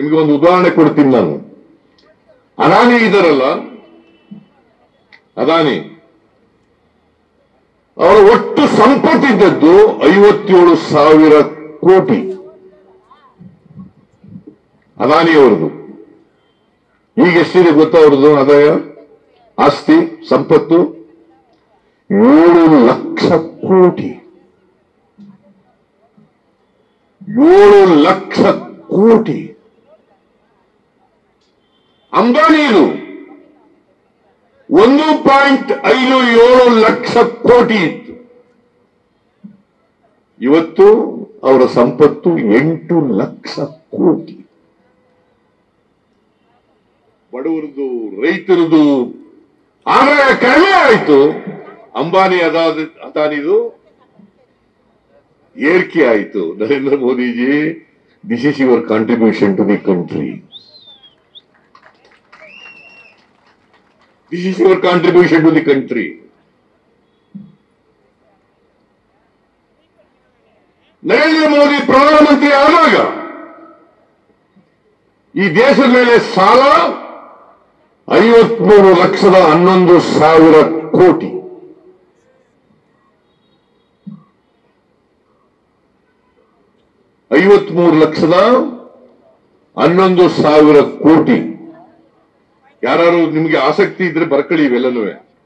ನಿಮ್ಗೆ ಒಂದು ಉದಾಹರಣೆ ಕೊಡ್ತೀನಿ ನಾನು ಅದಾನಿ ಇದಾರಲ್ಲ ಅದಾನಿ ಅವರ ಒಟ್ಟು ಸಂಪತ್ತಿದ್ದದ್ದು ಐವತ್ತೇಳು ಸಾವಿರ ಕೋಟಿ ಅದಾನಿಯವರದು ಈಗ ಎಷ್ಟಿದೆ ಗೊತ್ತಾ ಅವ್ರದ್ದು ಆದಾಯ ಆಸ್ತಿ ಸಂಪತ್ತು ಏಳು ಲಕ್ಷ ಕೋಟಿ ಏಳು ಲಕ್ಷ ಕೋಟಿ ಅಂಬಾನಿದು ಒಂದು ಪಾಯಿಂಟ್ ಐದು ಏಳು ಲಕ್ಷ ಕೋಟಿ ಇತ್ತು ಇವತ್ತು ಅವರ ಸಂಪತ್ತು ಎಂಟು ಲಕ್ಷ ಕೋಟಿ ಬಡವರದು ರೈತರದು ಆದಾಯ ಕಡಿಮೆ ಆಯಿತು ಅಂಬಾನಿ ಅದಾದ ಅದಾನಿದು ಏರಿಕೆ ಆಯಿತು Narendra Modiji this is your contribution to the country this is your contribution to the country Narendra Modi ಪ್ರಧಾನಮಂತ್ರಿ ಆದಾಗ ಈ ದೇಶದ ಮೇಲೆ ಸಾಲ ಐವತ್ಮೂರು ಲಕ್ಷದ ಹನ್ನೊಂದು ಸಾವಿರ ಕೋಟಿ ಐವತ್ಮೂರು ಲಕ್ಷದ ಹನ್ನೊಂದು ಸಾವಿರ ಕೋಟಿ ಯಾರು ನಿಮ್ಗೆ ಆಸಕ್ತಿ ಇದ್ರೆ ಬರ್ಕೊಳ್ಳಿ ಇವೆಲ್ಲನೂ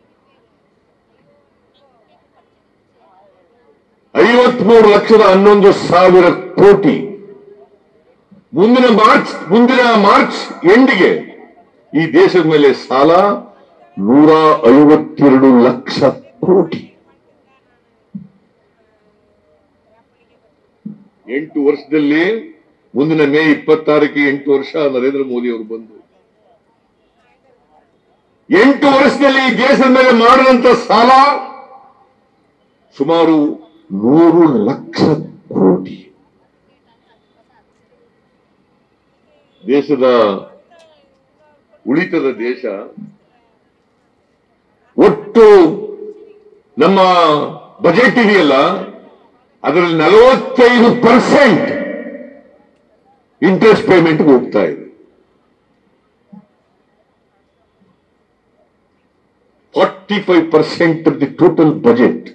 ಐವತ್ಮೂರು ಲಕ್ಷದ ಹನ್ನೊಂದು ಸಾವಿರ ಕೋಟಿ ಮುಂದಿನ ಮಾರ್ಚ್ ಮುಂದಿನ ಮಾರ್ಚ್ ಎಂಡಿಗೆ ಈ ದೇಶದ ಮೇಲೆ ಸಾಲ ನೂರ ಐವತ್ತೆರಡು ಲಕ್ಷ ಕೋಟಿ ಎಂಟು ವರ್ಷದಲ್ಲಿ ಮುಂದಿನ ಮೇ ಇಪ್ಪತ್ತಾರಕ್ಕೆ ಎಂಟು ವರ್ಷ ನರೇಂದ್ರ ಮೋದಿ ಅವರು ಬಂದು ಎಂಟು ವರ್ಷದಲ್ಲಿ ಈ ದೇಶದ ಮೇಲೆ ಮಾಡಿದಂತ ಸಾಲ ಸುಮಾರು ನೂರು ಲಕ್ಷ ಕೋಟಿ ದೇಶದ ಉಳಿತದ ದೇಶ ಒಟ್ಟು ನಮ್ಮ ಬಜೆಟ್ ಇದೆಯಲ್ಲ ಅದರಲ್ಲಿ ನಲವತ್ತೈದು ಪರ್ಸೆಂಟ್ ಇಂಟ್ರೆಸ್ಟ್ ಪೇಮೆಂಟ್ ಹೋಗ್ತಾ ಇದೆ forty five percent of the total budget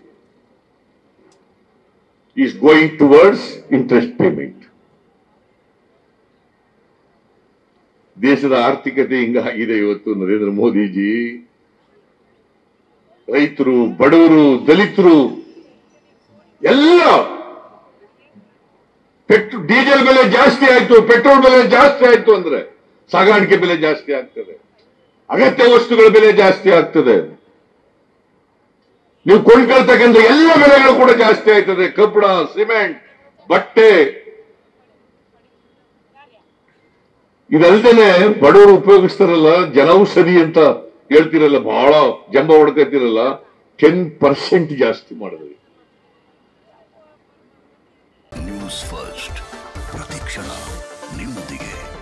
is going towards interest payment ದೇಶದ ಆರ್ಥಿಕತೆ ಹಿಂಗಾಗಿದೆ ಇವತ್ತು ನರೇಂದ್ರ ಮೋದಿಜಿ ರೈತರು ಬಡವರು ದಲಿತರು ಎಲ್ಲ ಪೆಟ್ರೋ ಡೀಸೆಲ್ ಬೆಲೆ ಜಾಸ್ತಿ ಆಯ್ತು ಪೆಟ್ರೋಲ್ ಬೆಲೆ ಜಾಸ್ತಿ ಆಯ್ತು ಅಂದ್ರೆ ಸಾಗಾಣಿಕೆ ಬೆಲೆ ಜಾಸ್ತಿ ಆಗ್ತದೆ ಅಗತ್ಯ ವಸ್ತುಗಳ ಬೆಲೆ ಜಾಸ್ತಿ ಆಗ್ತದೆ ನೀವು ಕೊಂಡ್ಕೊಳ್ತಕ್ಕಂಥ ಎಲ್ಲ ಬೆಲೆಗಳು ಕೂಡ ಜಾಸ್ತಿ ಆಯ್ತದೆ ಕಬ್ಬಣ ಸಿಮೆಂಟ್ ಬಟ್ಟೆ ಇದಲ್ದೇನೆ ಬಡವರು ಉಪಯೋಗಿಸ್ತಾರಲ್ಲ ಜನೌಷಧಿ ಅಂತ ಹೇಳ್ತಿರಲ್ಲ ಬಹಳ ಜಂಬ ಹೊಡ್ಕತಿರಲ್ಲ ಟೆನ್ ಪರ್ಸೆಂಟ್ ಜಾಸ್ತಿ ಮಾಡಿದ್ವಿ ನ್ಯೂಸ್ ಫಸ್ಟ್ ಪ್ರತಿಕ್ಷಣ ನಿಮ್ಮೊಂದಿಗೆ